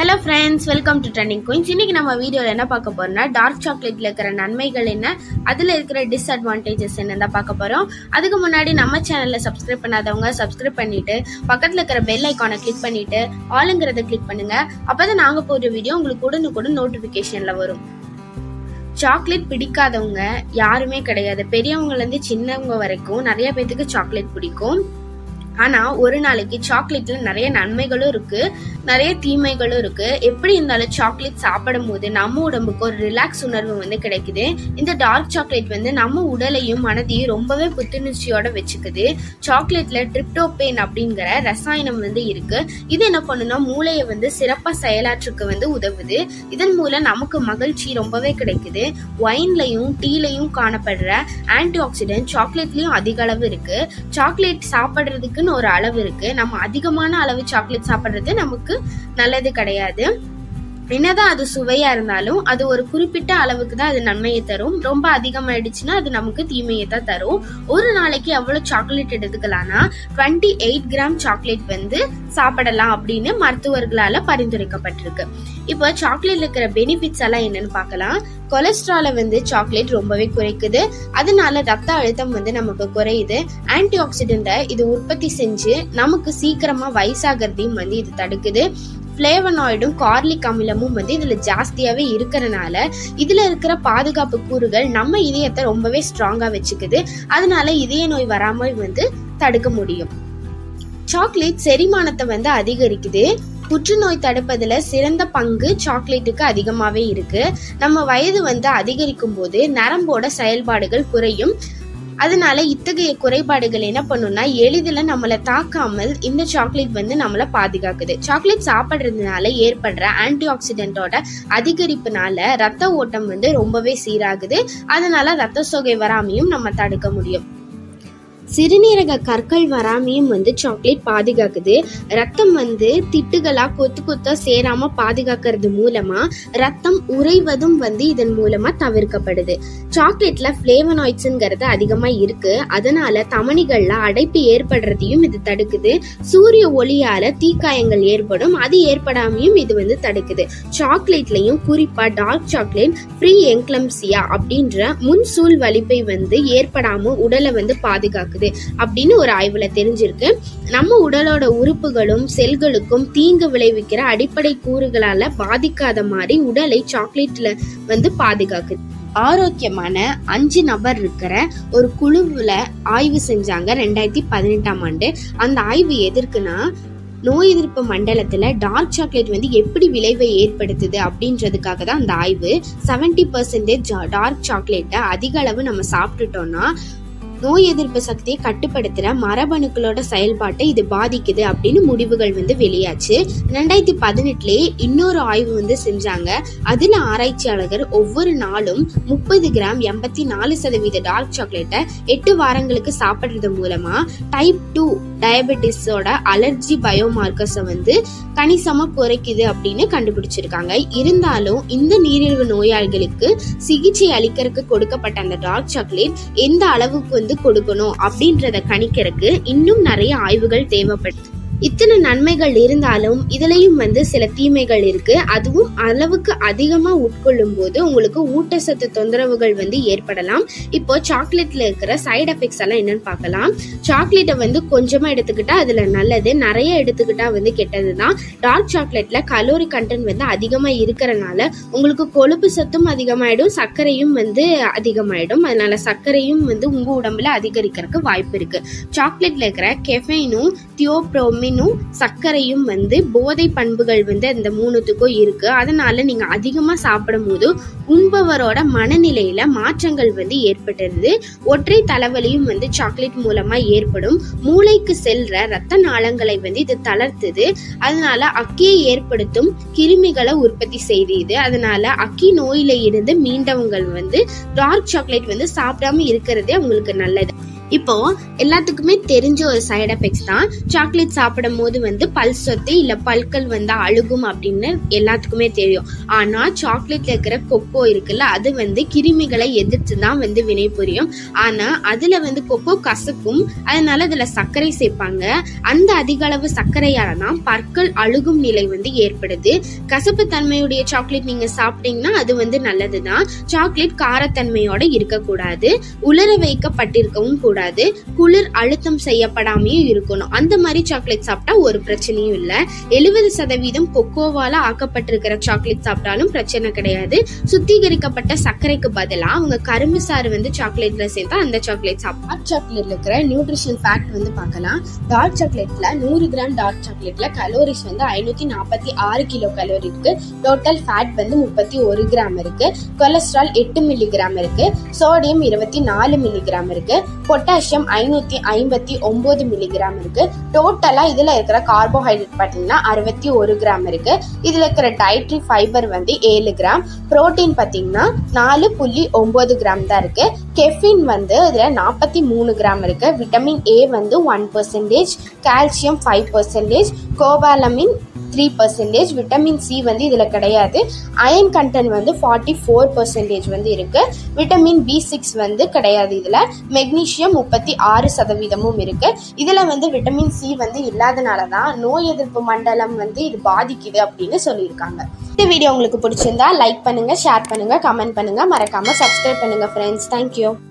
hello friends welcome to trending queens இன்னைக்கு நம்ம வீடியோவில் என்ன பார்க்க போறோம்னா டார்க் சாக்லேட்ல இருக்கிற நன்மைகள் என்ன அதில் இருக்கிற டிஸ்அட்வான்டேஜஸ் என்ன தான் பார்க்க போறோம் அதுக்கு முன்னாடி நம்ம சேனலில் சப்ஸ்கிரைப் பண்ணாதவங்க சப்ஸ்கிரைப் பண்ணிட்டு பக்கத்தில் இருக்கிற பெல் ஐக்கானை கிளிக் பண்ணிட்டு ஆளுங்கிறத கிளிக் பண்ணுங்க அப்பதான் நாங்கள் போடுற வீடியோ உங்களுக்கு உடனுக்குடன் நோட்டிஃபிகேஷன்ல வரும் சாக்லேட் பிடிக்காதவங்க யாருமே கிடையாது பெரியவங்கலேருந்து சின்னவங்க வரைக்கும் நிறைய பேத்துக்கு சாக்லேட் பிடிக்கும் ஆனா ஒரு நாளைக்கு சாக்லேட்ல நிறைய நன்மைகளும் இருக்கு நிறைய தீமைகளும் இருக்கு எப்படி இருந்தாலும் சாக்லேட் சாப்பிடும் போது நம்ம உடம்புக்கு ஒரு ரிலாக்ஸ் உணர்வு வந்து கிடைக்குது இந்த டார்க் சாக்லேட் வந்து நம்ம உடலையும் மனதையும் ரொம்பவே புத்துணர்ச்சியோட வச்சுக்குது சாக்லேட்ல ட்ரிப்டோபேன் அப்படிங்கிற ரசாயனம் வந்து இருக்கு இது என்ன பண்ணுனா மூளையை வந்து சிறப்பா செயலாற்றுக்கு வந்து உதவுது இதன் மூலம் நமக்கு மகிழ்ச்சி ரொம்பவே கிடைக்குது ஒயின்லையும் டீலையும் காணப்படுற ஆன்டி ஆக்சிடென்ட் சாக்லேட்லயும் அதிக அளவு இருக்கு சாக்லேட் சாப்பிட்றதுக்குன்னு ஒரு அளவு இருக்கு நம்ம அதிகமான அளவு சாக்லேட் சாப்பிட்றது நமக்கு நல்லது கிடையாது என்னதான் அது சுவையா இருந்தாலும் அது ஒரு குறிப்பிட்ட அளவுக்கு தான் அது நன்மையை தரும் ரொம்ப அதிகமாயிடுச்சுன்னா அது நமக்கு தீமையை தான் தரும் ஒரு நாளைக்கு எவ்வளவு சாக்லேட் எடுத்துக்கலாம்னா டுவெண்ட்டி எயிட் கிராம் சாக்லேட் வந்து சாப்பிடலாம் அப்படின்னு மருத்துவர்களால பரிந்துரைக்கப்பட்டிருக்கு இப்போ சாக்லேட்ல இருக்கிற பெனிஃபிட்ஸ் எல்லாம் என்னன்னு பார்க்கலாம் கொலஸ்ட்ராலை வந்து சாக்லேட் ரொம்பவே குறைக்குது அதனால ரத்த அழுத்தம் வந்து நமக்கு குறையுது ஆன்டி ஆக்சிடென்ட்டை இது உற்பத்தி செஞ்சு நமக்கு சீக்கிரமா வயசாகிறதையும் வந்து இது தடுக்குது ஃப்ளேவனாய்டும் கார்லிக் அமிலமும் வந்து இதுல ஜாஸ்தியாவே இருக்கிறனால இதுல இருக்கிற பாதுகாப்பு கூறுகள் நம்ம இதயத்தை ரொம்பவே ஸ்ட்ராங்கா வச்சுக்குது அதனால இதய நோய் வராமல் வந்து தடுக்க முடியும் சாக்லேட் செரிமானத்தை வந்து அதிகரிக்குது புற்றுநோய் தடுப்பதுல சிறந்த பங்கு சாக்லேட்டுக்கு அதிகமாவே இருக்கு நம்ம வயது வந்து அதிகரிக்கும் போது நரம்போட செயல்பாடுகள் குறையும் அதனால இத்தகைய குறைபாடுகள் என்ன பண்ணும்னா எளிதில் நம்மளை தாக்காமல் இந்த சாக்லேட் வந்து நம்மளை பாதுகாக்குது சாக்லேட் சாப்பிட்றதுனால ஏற்படுற ஆன்டி ஆக்சிடென்ட்டோட அதிகரிப்புனால ரத்த ஓட்டம் வந்து ரொம்பவே சீராகுது அதனால ரத்த சோகை வராமையும் நம்ம தடுக்க முடியும் சிறுநீரக கற்கள் வராமையும் வந்து சாக்லேட் பாதுகாக்குது ரத்தம் வந்து திட்டுகளா கொத்து கொத்தா சேராம பாதுகாக்கிறது மூலமா ரத்தம் உறைவதும் வந்து இதன் மூலமா தவிர்க்கப்படுது சாக்லேட்ல பிளேவனாய்ட்ஸுங்கிறது அதிகமா இருக்கு அதனால தமனிகள்ல அடைப்பு ஏற்படுறதையும் இது தடுக்குது சூரிய ஒளியால தீக்காயங்கள் ஏற்படும் அது ஏற்படாமையும் இது வந்து தடுக்குது சாக்லேட்லயும் குறிப்பா டார்க் சாக்லேட் ஃப்ரீ என்க்ளம்சியா அப்படின்ற முன் சூழ் வலிப்பை வந்து ஏற்படாம உடலை வந்து பாதுகாக்குது அப்படின்னு ஒரு ஆய்வுல தெரிஞ்சிருக்கு நம்ம உடலோட உறுப்புகளும் செல்களுக்கும் தீங்கு விளைவிக்கிற அடிப்படை கூறுகளால பாதிக்காத மாதிரி உடலை சாக்லேட்ல வந்து பாதுகாக்குது ஆரோக்கியமான அஞ்சு நபர் இருக்கிற ஒரு குழுவுல ஆய்வு செஞ்சாங்க ரெண்டாயிரத்தி பதினெட்டாம் ஆண்டு அந்த ஆய்வு எதற்குன்னா நோய் எதிர்ப்பு மண்டலத்துல டார்க் சாக்லேட் வந்து எப்படி விளைவை ஏற்படுத்துது அப்படின்றதுக்காக தான் அந்த ஆய்வு செவன்டி பர்சன்டேஜ் டார்க் சாக்லேட்டை அதிக அளவு நம்ம சாப்பிட்டுட்டோம்னா நோய் எதிர்ப்பு சக்தியை கட்டுப்படுத்துற மரபணுக்களோட செயல்பாட்டை இது பாதிக்குது அப்படின்னு முடிவுகள் வந்து வெளியாச்சு ரெண்டாயிரத்தி பதினெட்டுலயே இன்னொரு ஆய்வு வந்து செஞ்சாங்க அதுல ஆராய்ச்சியாளர்கள் ஒவ்வொரு நாளும் முப்பது கிராம் எண்பத்தி நாலு சதவீத டார்க் சாக்லேட்டை எட்டு வாரங்களுக்கு சாப்பிடுறது மூலமா டைப் டூ டயபெட்டிஸோட அலர்ஜி பயோமார்க்கர்ஸை வந்து கணிசமா குறைக்குது அப்படின்னு கண்டுபிடிச்சிருக்காங்க இருந்தாலும் இந்த நீரிழிவு நோயாளிகளுக்கு சிகிச்சை அளிக்கிறதுக்கு கொடுக்கப்பட்ட அந்த டார்க் சாக்லேட் எந்த அளவுக்கு வந்து கொடுக்கணும் அப்படின்றத கணிக்கிறதுக்கு இன்னும் நிறைய ஆய்வுகள் தேவைப்படுது இத்தனை நன்மைகள் இருந்தாலும் இதுலயும் வந்து சில தீமைகள் இருக்கு அதுவும் அளவுக்கு அதிகமா உட்கொள்ளும் போது உங்களுக்கு ஊட்டச்சத்து தொந்தரவுகள் வந்து ஏற்படலாம் இப்போ சாக்லேட்ல இருக்கிற சைடு எஃபெக்ட்ஸ் எல்லாம் என்னன்னு பார்க்கலாம் சாக்லேட்டை வந்து கொஞ்சமா எடுத்துக்கிட்டா அதுல நல்லது நிறைய எடுத்துக்கிட்டா வந்து கெட்டதுதான் டார்க் சாக்லேட்ல கலோரி கண்டென்ட் வந்து அதிகமா இருக்கிறனால உங்களுக்கு கொழுப்பு சத்தும் அதிகமாயிடும் சர்க்கரையும் வந்து அதிகமாயிடும் அதனால சர்க்கரையும் வந்து உங்க உடம்புல அதிகரிக்கிறதுக்கு வாய்ப்பு இருக்கு சாக்லேட்ல இருக்கிற கெஃபைனும் தியோப்ரோமின் விட்டமினும் சர்க்கரையும் வந்து போதை பண்புகள் வந்து அந்த மூணுத்துக்கும் இருக்கு அதனால நீங்க அதிகமா சாப்பிடும் போது உண்பவரோட மனநிலையில மாற்றங்கள் வந்து ஏற்பட்டுருது ஒற்றை தலைவலியும் வந்து சாக்லேட் மூலமா ஏற்படும் மூளைக்கு செல்ற ரத்த நாளங்களை வந்து இது தளர்த்துது அதனால அக்கியை ஏற்படுத்தும் கிருமிகளை உற்பத்தி செய்யுது அதனால அக்கி நோயில இருந்து மீண்டவங்க வந்து டார்க் சாக்லேட் வந்து சாப்பிடாம இருக்கிறதே உங்களுக்கு நல்லது இப்போ எல்லாத்துக்குமே தெரிஞ்ச ஒரு சைடு எஃபெக்ட்ஸ் தான் சாக்லேட் சாப்பிடும் போது வந்து பல் சொத்து இல்லை பல்கள் வந்து அழுகும் அப்படின்னு எல்லாத்துக்குமே தெரியும் ஆனால் சாக்லேட்ல இருக்கிற கொக்கோ இருக்குல்ல அது வந்து கிருமிகளை எதிர்த்து தான் வந்து வினை புரியும் ஆனால் அதில் வந்து கொக்கோ கசக்கும் அதனால அதில் சர்க்கரை சேர்ப்பாங்க அந்த அதிக அளவு சர்க்கரையால தான் பற்கள் அழுகும் நிலை வந்து ஏற்படுது கசப்பு தன்மையுடைய சாக்லேட் நீங்கள் சாப்பிட்டீங்கன்னா அது வந்து நல்லது தான் சாக்லேட் காரத்தன்மையோட இருக்கக்கூடாது உலர வைக்கப்பட்டிருக்கவும் கூடாது குளிர் அழுத்தம் செய்யப்படாமையும் இருக்கணும் அந்த மாதிரி சாக்லேட் சாப்பிட்டா ஒரு பிரச்சனையும் இல்லை எழுபது சதவீதம் கொக்கோவால ஆக்கப்பட்டிருக்கிற சாக்லேட் சாப்பிட்டாலும் பிரச்சனை கிடையாது சுத்திகரிக்கப்பட்ட சர்க்கரைக்கு பதிலாக அவங்க கரும்பு சாறு வந்து சாக்லேட்ல சேர்த்தா அந்த சாக்லேட் சாப்பிட்டா டார்க் சாக்லேட்ல இருக்கிற நியூட்ரிஷன் ஃபேக்ட் வந்து பார்க்கலாம் டார்க் சாக்லேட்ல நூறு கிராம் டார்க் சாக்லேட்ல கலோரிஸ் வந்து ஐநூத்தி நாற்பத்தி ஆறு கிலோ கலோரி இருக்கு டோட்டல் ஃபேட் வந்து முப்பத்தி ஒரு கிராம் இருக்கு கொலஸ்ட்ரால் எட்டு மில்லிகிராம் இருக்கு சோடியம் இருபத்தி நாலு மில்லிகிராம் இருக்கு பொட்டாசியம் ஐநூத்தி ஐம்பத்தி ஒன்பது மில்லிகிராம் இருக்கு டோட்டலா இதுல இருக்கிற கார்போஹைட்ரேட் பார்த்தீங்கன்னா அறுபத்தி ஒரு கிராம் இருக்கு இதுல இருக்கிற டயட்ரி ஃபைபர் வந்து ஏழு கிராம் புரோட்டீன் பார்த்தீங்கன்னா நாலு புள்ளி ஒன்பது கிராம் தான் இருக்கு கெஃபின் வந்து இதுல நாற்பத்தி மூணு கிராம் இருக்கு விட்டமின் ஏ வந்து one percentage calcium five percentage cobalamin three percentage vitamin C வந்து இதில் கிடையாது அயன் கண்டென்ட் வந்து ஃபார்ட்டி ஃபோர் பர்சன்டேஜ் வந்து இருக்கு விட்டமின் பி சிக்ஸ் வந்து கிடையாது இதில் மெக்னீஷியம் முப்பத்தி ஆறு சதவீதமும் இருக்கு இதில் வந்து விட்டமின் சி வந்து இல்லாதனால தான் நோய் எதிர்ப்பு மண்டலம் வந்து இது பாதிக்குது அப்படின்னு சொல்லியிருக்காங்க இந்த வீடியோ உங்களுக்கு பிடிச்சிருந்தா லைக் பண்ணுங்க ஷேர் பண்ணுங்க கமெண்ட் பண்ணுங்க மறக்காம சப்ஸ்கிரைப் பண்ணுங்க ஃப்ரெண்ட்ஸ் தேங்க்யூ